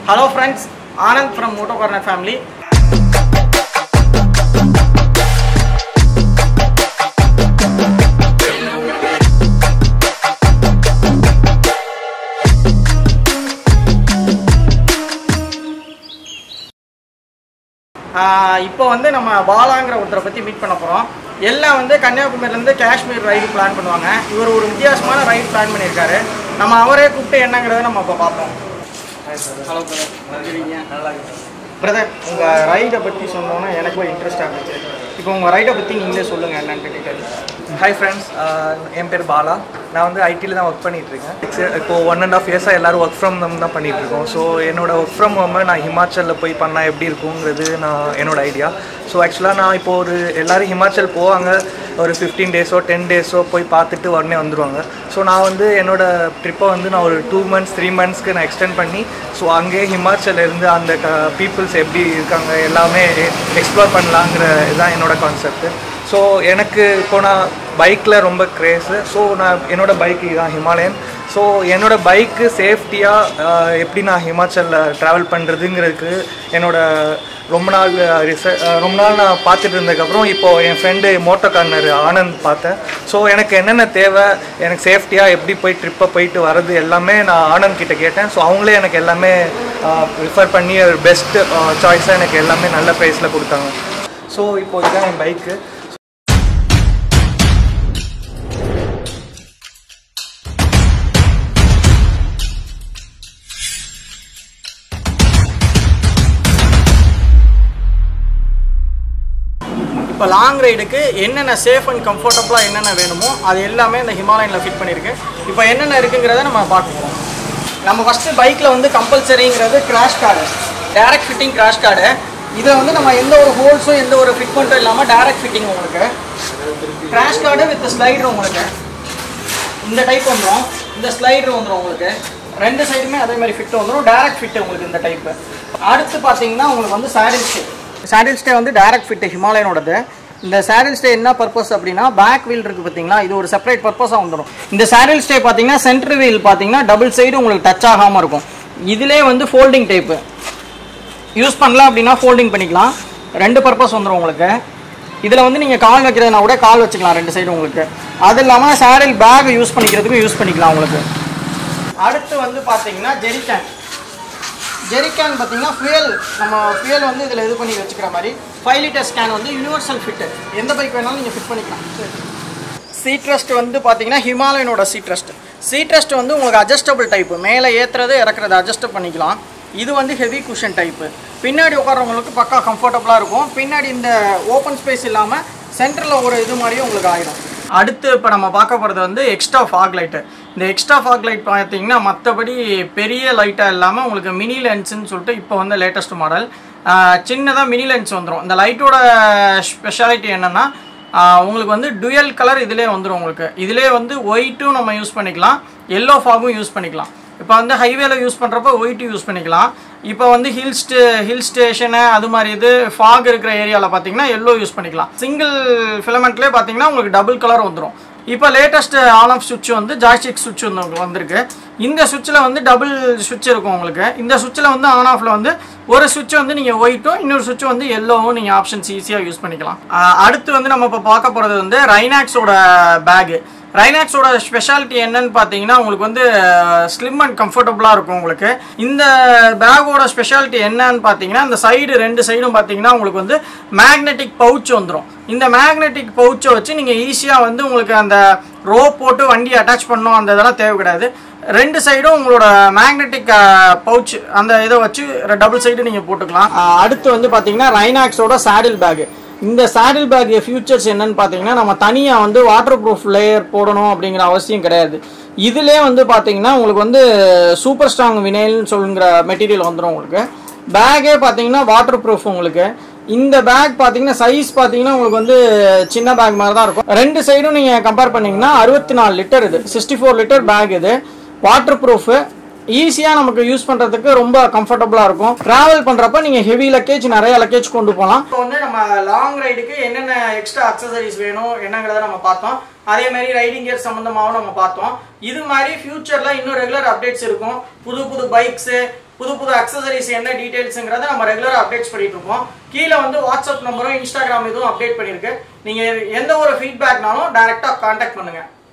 hello friends Anand from Moto Corner family இப்போ வந்து நம்ம பாலாங்கிற ஒருத்தரை பற்றி மீட் பண்ண போகிறோம் எல்லாம் வந்து கன்னியாகுமரியிலேருந்து காஷ்மீர் ரைடு பிளான் பண்ணுவாங்க இவர் ஒரு வித்தியாசமான ரைடு பிளான் பண்ணியிருக்காரு நம்ம அவரே கூப்பிட்டு என்னங்கிறத நம்ம இப்போ பார்ப்போம் ஹலோ பிரதர் நல்லா பிரதர் உங்கள் ரைடை பற்றி சொன்னோன்னா எனக்கு இன்ட்ரெஸ்டாக இருந்துச்சு இப்போ உங்கள் ரைடை பற்றி நீங்களே சொல்லுங்கள் என்னன்னு டீட்டெயில் ஹாய் ஃப்ரெண்ட்ஸ் என் பேர் பாலா நான் வந்து ஐடியில் தான் ஒர்க் பண்ணிட்டு இருக்கேன் இப்போ ஒன் அண்ட் ஆஃப் இயர்ஸாக எல்லாரும் ஒர்க் ஃப்ரம் ஹோம் தான் பண்ணிட்டு இருக்கோம் ஸோ என்னோட ஒர்க் ஃப்ரம் ஹோமை நான் ஹிமாச்சலில் போய் பண்ணால் எப்படி இருக்குங்கிறது நான் என்னோட ஐடியா ஸோ ஆக்சுவலாக நான் இப்போ ஒரு எல்லாரும் ஹிமாச்சல் போவாங்க ஒரு ஃபிஃப்டீன் டேஸோ டென் டேஸோ போய் பார்த்துட்டு உடனே வந்துடுவாங்க ஸோ நான் வந்து என்னோட ட்ரிப்பை வந்து நான் ஒரு டூ மந்த்ஸ் த்ரீ மந்த்ஸ்க்கு நான் எக்ஸ்டெண்ட் பண்ணி ஸோ அங்கேயே ஹிமாச்சல் இருந்து அந்த பீப்புள்ஸ் எப்படி இருக்காங்க எல்லாமே எக்ஸ்ப்ளோர் பண்ணலாங்கிற இதுதான் என்னோட கான்செப்ட் ஸோ எனக்கு இப்போ நான் பைக்கில் ரொம்ப க்ரேஸு ஸோ நான் என்னோடய பைக் தான் ஹிமாலயன் ஸோ என்னோடய பைக்கு சேஃப்டியாக எப்படி நான் ஹிமாச்சலில் ட்ராவல் பண்ணுறதுங்கிறதுக்கு என்னோட ரொம்ப நாள் ரிச ரொம்ப நாள் நான் பார்த்துட்டு இருந்ததுக்கப்புறம் இப்போது என் ஃப்ரெண்டு மோட்டோ கார்னர் ஆனந்த் பார்த்தேன் ஸோ எனக்கு என்னென்ன தேவை எனக்கு சேஃப்டியாக எப்படி போய் ட்ரிப்பை போயிட்டு வர்றது எல்லாமே நான் ஆனந்த் கிட்ட கேட்டேன் ஸோ அவங்களே எனக்கு எல்லாமே ப்ரிஃபர் பண்ணி பெஸ்ட் சாய்ஸாக எனக்கு எல்லாமே நல்ல ப்ரைஸில் கொடுத்தாங்க ஸோ இப்போ இதுதான் என் பைக்கு இப்போ லாங் ரைடுக்கு என்னென்ன சேஃப் அண்ட் கம்ஃபர்டபுளாக என்னென்ன வேணுமோ அது எல்லாமே இந்த ஹிமாலயனில் ஃபிட் பண்ணியிருக்கு இப்போ என்னென்ன இருக்குங்கிறத நம்ம பார்க்க போகிறோம் நம்ம ஃபஸ்ட்டு பைக்கில் வந்து கம்பல்சரிங்கிறது crash guard direct fitting crash guard இதில் வந்து நம்ம எந்த ஒரு ஹோல்ஸும் எந்த ஒரு ஃபிட்மெண்ட்டும் இல்லாமல் டேரக்ட் ஃபிட்டிங் உங்களுக்கு கிராஷ் கார்டு வித் ஸ்லைடர் உங்களுக்கு இந்த டைப் வந்துடும் இந்த ஸ்லைடர் வந்துடும் உங்களுக்கு ரெண்டு சைடுமே அதே மாதிரி ஃபிட் வந்துடும் டேரக்ட் ஃபிட் உங்களுக்கு இந்த டைப்பு அடுத்து பார்த்தீங்கன்னா உங்களுக்கு வந்து சாடில் ஸ்டே சாடில் ஸ்டே வந்து டேரக்ட் ஃபிட் ஹிமாலயனோடது இந்த சேடில் ஸ்டே என்ன பர்பஸ் அப்படின்னா பேக் வீல் இருக்குது பார்த்தீங்களா இது ஒரு செப்பரேட் பர்பஸாக வந்துடும் இந்த சேடில் ஸ்டே பார்த்தீங்கன்னா சென்டர் வீல் பார்த்தீங்கன்னா டபுள் சைடு உங்களுக்கு டச் ஆகாமல் இருக்கும் இதிலே வந்து ஃபோல்டிங் டைப்பு யூஸ் பண்ணல அப்படின்னா ஃபோல்டிங் பண்ணிக்கலாம் ரெண்டு பர்பஸ் வந்துடும் உங்களுக்கு இதில் வந்து நீங்கள் கால் வைக்கிறதுனா கூட கால் வச்சுக்கலாம் ரெண்டு சைடு உங்களுக்கு அது இல்லாமல் சேடில் பேக் யூஸ் பண்ணிக்கிறதுக்கும் யூஸ் பண்ணிக்கலாம் உங்களுக்கு அடுத்து வந்து பார்த்தீங்கன்னா ஜெரிகேன் ஜெரிகேன் பார்த்தீங்கன்னா ஃபியல் நம்ம ஃபியல் வந்து இதில் இது பண்ணி வச்சுக்கிற மாதிரி ஃபைவ் லிட்டர் ஸ்கேன் வந்து யூனிவர்சல் ஃபிட்டு எந்த பைக் வேணாலும் நீங்கள் ஃபிட் பண்ணிக்கலாம் சீட்ரஸ்ட் வந்து பார்த்தீங்கன்னா ஹிமாலயனோட சீட்ரஸ்ட் சீட்ரஸ்ட் வந்து உங்களுக்கு அட்ஜஸ்டபிள் டைப்பு மேலே ஏற்றுறது இறக்குறது அட்ஜஸ்ட் பண்ணிக்கலாம் இது வந்து ஹெவி குஷன் டைப்பு பின்னாடி உட்காரவங்களுக்கு பக்கா கம்ஃபர்டபுளாக இருக்கும் பின்னாடி இந்த ஓப்பன் ஸ்பேஸ் இல்லாமல் சென்டரில் ஒரு இது மாதிரியும் உங்களுக்கு ஆகிடும் அடுத்து இப்போ நம்ம பார்க்க போகிறது வந்து எக்ஸ்ட்ரா ஃபாக் லைட்டு இந்த எக்ஸ்ட்ரா ஃபாக் லைட் பார்த்தீங்கன்னா மற்றபடி பெரிய லைட்டாக இல்லாமல் உங்களுக்கு மினி லென்ஸுன்னு சொல்லிட்டு இப்போ வந்து லேட்டஸ்ட் மாடல் சின்னதாக மினி லென்ஸ் வந்துடும் இந்த லைட்டோட ஸ்பெஷாலிட்டி என்னென்னா உங்களுக்கு வந்து டுயல் கலர் இதிலே வந்துடும் உங்களுக்கு இதிலே வந்து ஒயிட்டும் நம்ம யூஸ் பண்ணிக்கலாம் எல்லோ ஃபாகும் யூஸ் பண்ணிக்கலாம் இப்போ வந்து ஹைவேல யூஸ் பண்ணுறப்ப ஒயிட்டு யூஸ் பண்ணிக்கலாம் இப்போ வந்து ஹில் ஸ்டே ஹில் ஸ்டேஷனு அது மாதிரி இது ஃபாக் இருக்கிற ஏரியாவில் பார்த்தீங்கன்னா எல்லோ யூஸ் பண்ணிக்கலாம் சிங்கிள் ஃபிலமெண்ட்லேயே பார்த்தீங்கன்னா உங்களுக்கு டபுள் கலர் வந்துடும் இப்போ லேட்டஸ்ட் ஆன் ஆஃப் சுவிட்ச் வந்து ஜாய்ஸ்டிக் சுவிட்ச் வந்து உங்களுக்கு வந்திருக்கு இந்த சுவிட்சில் வந்து டபுள் சுவிட்ச் இருக்கும் உங்களுக்கு இந்த சுவிட்சில் வந்து ஆன் ஆஃபில் வந்து ஒரு சுவிட்ச் வந்து நீங்கள் ஒயிட்டும் இன்னொரு சுவிட்ச் வந்து எல்லோவும் நீங்கள் ஆப்ஷன்ஸ் ஈஸியாக யூஸ் பண்ணிக்கலாம் அடுத்து வந்து நம்ம இப்போ பார்க்க போகிறது வந்து ரைனாக்ஸோட பேகு ரைனாக்ஸோட ஸ்பெஷாலிட்டி என்னன்னு பார்த்தீங்கன்னா உங்களுக்கு வந்து ஸ்லிம் அண்ட் கம்ஃபர்டபுளாக இருக்கும் உங்களுக்கு இந்த பேக்கோட ஸ்பெஷாலிட்டி என்னன்னு பார்த்தீங்கன்னா இந்த சைடு ரெண்டு சைடும் பார்த்தீங்கன்னா உங்களுக்கு வந்து மேக்னெட்டிக் பவுச் வந்துடும் இந்த மேக்னெட்டிக் பவுச்சை வச்சு நீங்கள் ஈஸியாக வந்து உங்களுக்கு அந்த ரோப் போட்டு வண்டி அட்டாச் பண்ணணும் அந்த இதெல்லாம் தேவை கிடையாது ரெண்டு சைடும் உங்களோட மேக்னெட்டிக் பவுச் அந்த இதை வச்சு டபுள் சைடு நீங்கள் போட்டுக்கலாம் அடுத்து வந்து பார்த்தீங்கன்னா ரைனாக்ஸோட சாடில் பேகு இந்த சாடில் பேக் ஃபியூச்சர்ஸ் என்னன்னு பார்த்தீங்கன்னா நம்ம தனியாக வந்து வாட்டர் ப்ரூஃப் லேயர் போடணும் அப்படிங்கிற அவசியம் கிடையாது இதிலே வந்து பார்த்தீங்கன்னா உங்களுக்கு வந்து சூப்பர் ஸ்ட்ராங் வினைல்னு சொல்லுங்கிற மெட்டீரியல் வந்துடும் உங்களுக்கு பேக்கே பார்த்தீங்கன்னா வாட்டர் ப்ரூஃப் உங்களுக்கு இந்த பேக் பார்த்தீங்கன்னா சைஸ் பார்த்தீங்கன்னா உங்களுக்கு வந்து சின்ன பேக் மாதிரி தான் இருக்கும் ரெண்டு சைடும் நீங்கள் கம்பேர் பண்ணீங்கன்னா அறுபத்தி நாலு லிட்டர் இது சிக்ஸ்டி ஃபோர் லிட்டர் பேக் இது வாட்டர் ப்ரூஃபு ஈஸியாக நமக்கு யூஸ் பண்ணுறதுக்கு ரொம்ப கம்ஃபர்டபுளாக இருக்கும் ட்ராவல் பண்ணுறப்ப நீங்கள் ஹெவி லக்கேஜ் நிறைய லக்கேஜ் கொண்டு போகலாம் இப்போ வந்து நம்ம லாங் ரைடுக்கு என்னென்ன எக்ஸ்ட்ரா அக்சசரிஸ் வேணும் என்னங்கிறத நம்ம பார்த்தோம் அதே மாதிரி ரைடிங் கியர் சம்மந்தமாகவும் நம்ம பார்த்தோம் இது மாதிரி ஃபியூச்சரில் இன்னும் ரெகுலர் அப்டேட்ஸ் இருக்கும் புது புது பைக்ஸு புது புது அக்சசரிஸ் என்ன டீடைல்ஸுங்கிறத நம்ம ரெகுலராக அப்டேட்ஸ் பண்ணிட்டு இருப்போம் கீழே வந்து வாட்ஸ்அப் நம்பரும் இன்ஸ்டாகிராம் இதுவும் அப்டேட் பண்ணியிருக்கு நீங்கள் எந்த ஒரு ஃபீட்பேக்னாலும் டைரெக்டாக காண்டாக்ட் பண்ணுங்கள்